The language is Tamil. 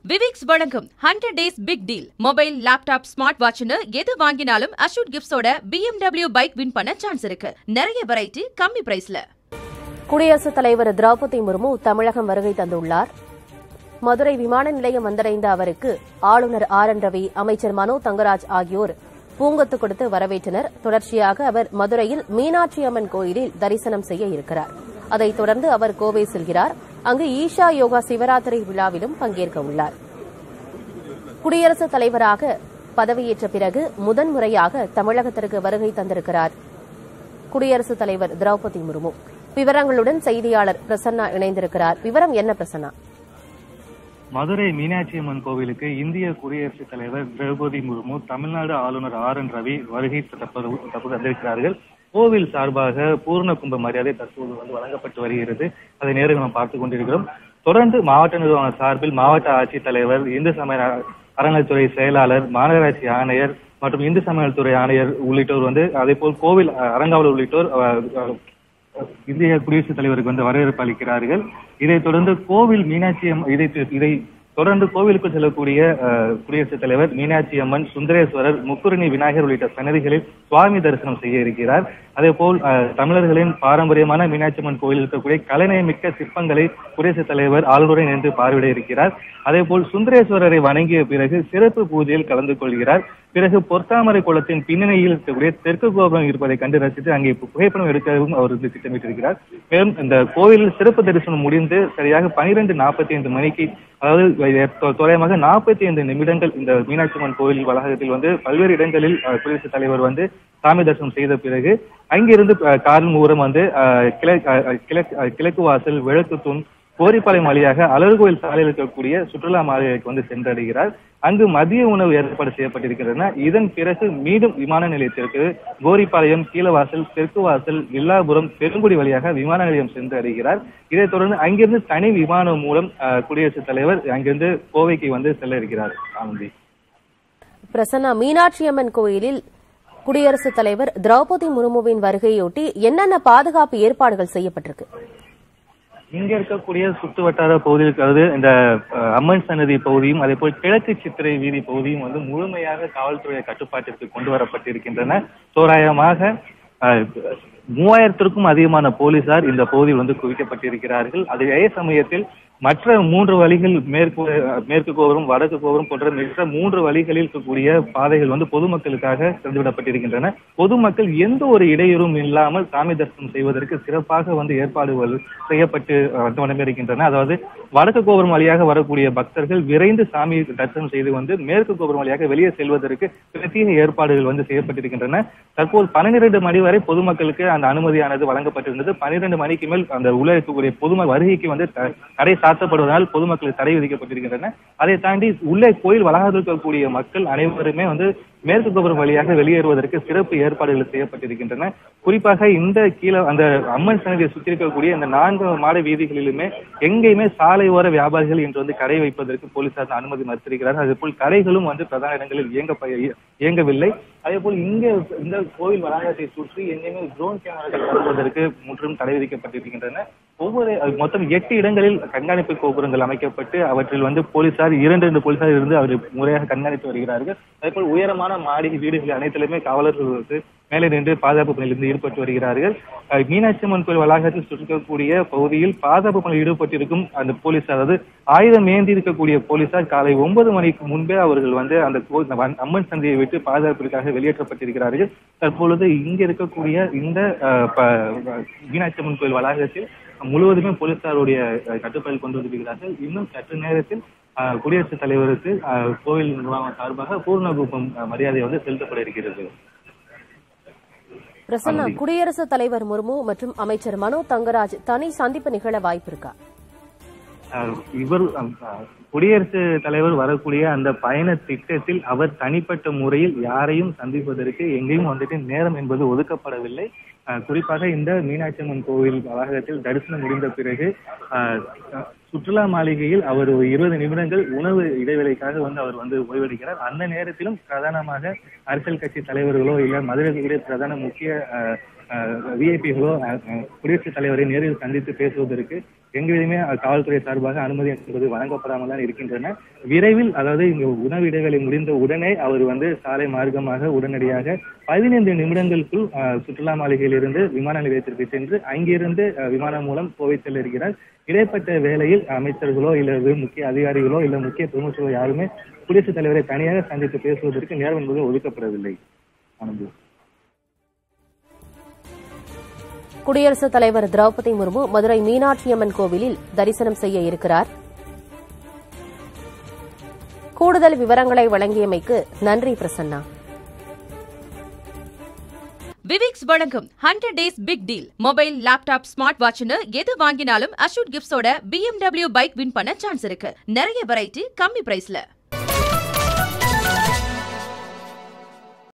விவிக்ஸ் வழங்கும் hundred days big deal mobile laptop smart வாட்ச்னு எது வாங்கினாலும் அஷூட் கிஃப்ட்ஸோட BMW பைக் வின் பண்ண சான்ஸ் இருக்கு நிறைய வெரைட்டி கம்மி பிரைஸ்ல குடியரசுத் தலைவர் திரௌபதி முர்மு தமிழகம் வருகை தந்துள்ளார் மதுரை விமான நிலையம் வந்தடைந்த அவருக்கு ஆளுநர் ஆர் என் ரவி அமைச்சர் மனோ தங்கராஜ் ஆகியோர் பூங்கொத்து கொடுத்து வரவேற்றனர் தொடர்ச்சியாக அவர் மதுரையில் மீனாட்சி அம்மன் கோயிலில் தரிசனம் செய்ய இருக்கிறார் அதைத் தொடர்ந்து அவர் கோவை செல்கிறார் அங்கு ஈஷா யோகா சிவராத்திரி விழாவிலும் பங்கேற்க உள்ளார் குடியரசுத் தலைவராக பதவியேற்ற பிறகு முதன்முறையாக தமிழகத்திற்கு வருகை தந்திருக்கிறார் குடியரசுத் தலைவர் திரௌபதி முர்மு விவரங்களுடன் செய்தியாளர் பிரசன்னா இணைந்திருக்கிறார் விவரம் என்ன பிரசன்னா மதுரை மீனாட்சி அம்மன் கோவிலுக்கு இந்திய குடியரசுத் தலைவர் திரௌபதி முர்மு தமிழ்நாடு ஆளுநர் ஆர் என் ரவி வருகை தற்போது தற்போது வந்திருக்கிறார்கள் கோவில் சார்பாக பூர்ண கும்ப மரியாதை தற்போது வந்து வழங்கப்பட்டு வருகிறது அதை நேரில் நாம் பார்த்துக் கொண்டிருக்கிறோம் தொடர்ந்து மாவட்ட நிர்வாக சார்பில் மாவட்ட ஆட்சித்தலைவர் இந்து சமய அறநிலைத்துறை செயலாளர் மாநகராட்சி ஆணையர் மற்றும் இந்து சமயத்துறை ஆணையர் உள்ளிட்டோர் வந்து அதே போல் கோவில் அறங்காவலர் உள்ளிட்டோர் அஹ், அஹ், இந்திய குடியரசுத் தலைவருக்கு வந்து வரவேற்பு அளிக்கிறார்கள் இதைத் தொடர்ந்து கோவில் மீனாட்சி அம்மன் இதை இதை தொடர்ந்து கோவிலுக்கு செல்லக்கூடிய அஹ், குடியரசுத் தலைவர் மீனாட்சி அம்மன் சுந்தரேஸ்வரர் முக்குரணி விநாயகர் உள்ளிட்ட சன்னதிகளில் சுவாமி தரிசனம் செய்ய இருக்கிறார் அதே போல் அஹ், தமிழர்களின் பாரம்பரியமான மீனாட்சி அம்மன் கோயில் இருக்கக்கூடிய கலைநயமிக்க சிற்பங்களை குடியரசுத் தலைவர் ஆளுநரை நின்று பார்வையிட இருக்கிறார் அதே போல் சுந்தரேஸ்வரரை வணங்கிய பிறகு சிறப்பு பூஜையில் கலந்து கொள்கிறார் பிறகு பொற்தாமரை குளத்தின் பின்னணியில் இருக்கக்கூடிய தெற்கு கோபுரம் இருப்பதை கண்டு ரசித்து அங்கே புகைப்படம் எடுக்கவும் அவர் வந்து திட்டமிட்டிருக்கிறார் மேலும் இந்த கோவிலில் சிறப்பு தரிசனம் முடிந்து சரியாக பனிரெண்டு நாற்பத்தி ஐந்து மணிக்கு அதாவது தொ- தோராயமாக நாற்பத்தி ஐந்து நிமிடங்கள் இந்த மீனாட்சி அம்மன் கோவில் வளாகத்தில் வந்து பல்வேறு இடங்களில் அஹ், குடியரசுத் தலைவர் வந்து சாமி தரிசனம் செய்த பிறகு அங்கிருந்து அஹ், காரின் மூலம் வந்து அஹ், கிழக்கு அஹ், கிழக்கு அஹ், கிழக்கு வாசல் விளக்கு தூண் கோரிப்பாளையம் வழியாக அழகுகோயில் சாலையில் இருக்கக்கூடிய சுற்றுலா மாளிகைக்கு வந்து சென்றடைகிறார் அங்கு மதிய உணவு ஏற்பாடு செய்யப்பட்டிருக்கின்றன இதன் பிறகு மீண்டும் விமான நிலையத்திற்கு கோரிப்பாளையம் கீழவாசல் தெற்கு வாசல் வில்லாபுரம் பெருங்குடி வழியாக விமான நிலையம் சென்று அடைகிறார் இதைத் தொடர்ந்து அங்கிருந்து தனி விமானம் மூலம் அஹ், குடியரசுத் தலைவர் அங்கிருந்து கோவைக்கு வந்து செல்ல இருக்கிறார் ஆனந்தி பிரசன்னா மீனாட்சி அம்மன் கோயிலில் குடியரசுத் தலைவர் திரௌபதி முர்முவின் வருகையொட்டி என்னென்ன பாதுகாப்பு ஏற்பாடுகள் செய்யப்பட்டிருக்கு இங்க இருக்கக்கூடிய சுற்று வட்டார பகுதியில் இருக்கிறது இந்த அஹ், அம்மன் சன்னதி பகுதியும் அதே போல் கிழக்கு சித்திரை வீதி பகுதியும் வந்து முழுமையாக காவல்துறை கட்டுப்பாட்டிற்கு கொண்டு வரப்பட்டிருக்கின்றன தோராயமாக அஹ், மூவாயிரத்திற்கும் அதிகமான போலீசார் இந்த பகுதியில் வந்து குவிக்கப்பட்டிருக்கிறார்கள் அதே சமயத்தில் மற்ற மூன்று வழிகள் மேற்கு மேற்கு கோபுரம் வடக்கு கோபுரம் போன்ற மற்ற மூன்று வழிகளில் இருக்கக்கூடிய பாதைகள் வந்து பொதுமக்களுக்காக திறந்துவிடப்பட்டிருக்கின்றன பொதுமக்கள் எந்த ஒரு இடையூறும் இல்லாமல் சாமி தரிசனம் செய்வதற்கு சிறப்பாக வந்து ஏற்பாடுகள் செய்யப்பட்டு வந்து கொண்டிருக்கின்றன அதாவது வடக்கு கோபுரம் வழியாக வரக்கூடிய பக்தர்கள் விரைந்து சாமி தரிசனம் செய்து வந்து மேற்கு கோபுரம் வழியாக வெளியே செல்வதற்கு பிரத்யேக ஏற்பாடுகள் வந்து செய்யப்பட்டிருக்கின்றன தற்போது பன்னிரண்டு மணி வரை பொதுமக்களுக்கு அந்த அனுமதியானது வழங்கப்பட்டிருந்தது பன்னிரண்டு மணிக்கு மேல் அந்த உள்ள இருக்கக்கூடிய பொதும வருகைக்கு வந்து த- தடை சாத்தப்படுவதால் பொதுமக்களுக்கு தடை விதிக்கப்பட்டிருக்கின்றன அதை தாண்டி உள்ளே கோயில் வளாகத்தில் இருக்கக்கூடிய மக்கள் அனைவருமே வந்து மேற்கு கோபுரம் வழியாக வெளியேறுவதற்கு சிறப்பு ஏற்பாடுகள் செய்யப்பட்டிருக்கின்றன குறிப்பாக இந்த கீழே அந்த அம்மன் சன்னதியை சுற்றி இருக்கக்கூடிய இந்த நான்கு மாட வீதிகளிலுமே எங்கேயுமே சாலையோர வியாபாரிகள் இன்று வந்து கடை வைப்பதற்கு போலீசார் அனுமதி மறுத்திருக்கிறார்கள் அதே போல் கடைகளும் வந்து பிரதான இடங்களில் இயங்க இயங்கவில்லை அதே போல் இங்க இந்த கோவில் வளாகத்தை சுற்றி எங்கேயுமே ட்ரோன் கேமராக்கள் வருவதற்கு முற்றிலும் தடை விதிக்கப்பட்டிருக்கின்றன ஒவ்வொரு அது மொத்தம் எட்டு இடங்களில் கண்காணிப்பு கோபுரங்கள் அமைக்கப்பட்டு அவற்றில் வந்து போலீசார் இரண்டு இரண்டு போலீசார் இருந்து அவர் முறையாக கண்காணித்து வருகிறார்கள் அதே போல் உயரமான மாடி வீடுகள் அனைத்திலுமே காவலர்கள் வந்து மேலே நின்று பாதுகாப்பு பணியிலிருந்து ஈடுபட்டு வருகிறார்கள் அஹ் மீனாட்சி அம்மன் கோயில் வளாகத்தில் சுற்றிருக்கக்கூடிய பகுதியில் பாதுகாப்பு பணியில் ஈடுபட்டிருக்கும் அந்த போலீசார் அதாவது ஆயுதம் ஏந்தி இருக்கக்கூடிய போலீசார் காலை ஒன்பது மணிக்கு முன்பே அவர்கள் வந்து அந்த கோ- அந்த வன்- அம்மன் சந்தையை விட்டு பாதுகாப்பிற்காக வெளியேற்றப்பட்டிருக்கிறார்கள் தற்பொழுது இங்க இருக்கக்கூடிய இந்த அஹ், ப- மீனாட்சி அம்மன் கோயில் வளாகத்தில் முழுவதுமே போலீசாருடைய அஹ், கட்டுப்பாட்டில் கொண்டு வந்திருக்கிறார்கள் இன்னும் சற்று நேரத்தில் அஹ், குடியரசுத் தலைவருக்கு அஹ், கோவில் நிர்வாகம் சார்பாக பூர்ணகூபம் அஹ், மரியாதை வந்து செலுத்தப்பட இருக்கிறது பிரசன்னா குடியரசுத் தலைவர் முர்மு மற்றும் அமைச்சர் மனோ தங்கராஜ் தனி சந்திப்பு நிகழ வாய்ப்பிருக்கா அஹ் இவர் அஹ், குடியரசுத் தலைவர் வரக்கூடிய அந்த பயண திட்டத்தில் அவர் தனிப்பட்ட முறையில் யாரையும் சந்திப்பதற்கு எங்கேயும் வந்துட்டு நேரம் என்பது ஒதுக்கப்படவில்லை அஹ், குறிப்பாக இந்த மீனாட்சி அம்மன் கோவில் வளாகத்தில் தரிசனம் முடிந்த பிறகு அஹ், அஹ், சுற்றுலா மாளிகையில் அவர் ஒரு இருபது நிமிடங்கள் உணவு இடைவேளைக்காக வந்து அவர் வந்து ஓய்வெடுக்கிறார் அந்த நேரத்திலும் பிரதானமாக அரசியல் கட்சி தலைவர்களோ இல்ல மதுரைகளுடைய பிரதான முக்கிய விஐபிகளோ குடியரசுத் தலைவரை நேரில் சந்தித்து பேசுவதற்கு எங்கேயுமே காவல்துறை சார்பாக அனுமதி என்பது வழங்கப்படாமல் தான் இருக்கின்றன விரைவில் அதாவது இங்க உணவு இடைவேளை முடிந்த உடனே அவர் வந்து சாலை மார்க்கமாக உடனடியாக பதினைந்து நிமிடங்களுக்குள் அஹ், சுற்றுலா மாளிகையிலிருந்து விமான நிலையத்திற்கு சென்று அங்கிருந்து அஹ், விமானம் மூலம் கோவை செல்ல இருக்கிறார் இடைப்பட்ட வேளையில் அமைச்சர்களோ இல்லது முக்கிய அதிகாரிகளோ இல்ல முக்கிய பிரமுகர்களோ யாருமே குடியரசுத் தலைவரை தனியாக சந்தித்து பேசுவதற்கு நேரம் என்பது ஒதுக்கப்படவில்லை ஆனந்த் குடியரசுத் தலைவர் திரௌபதி முர்மு மதுரை மீனாட்சியம்மன் கோவிலில் தரிசனம் செய்ய இருக்கிறார் கூடுதல் விவரங்களை வழங்கியமைக்கு நன்றி பிரசன்னா விவிக்ஸ் வழங்கும் hundred days big deal mobile laptop smart வாட்ச்னு எது வாங்கினாலும் அஷூட் கிஃப்ட்ஸோட BMW பைக் வின் பண்ண சான்ஸ் இருக்கு நிறைய வெரைட்டி கம்மி பிரைஸ்ல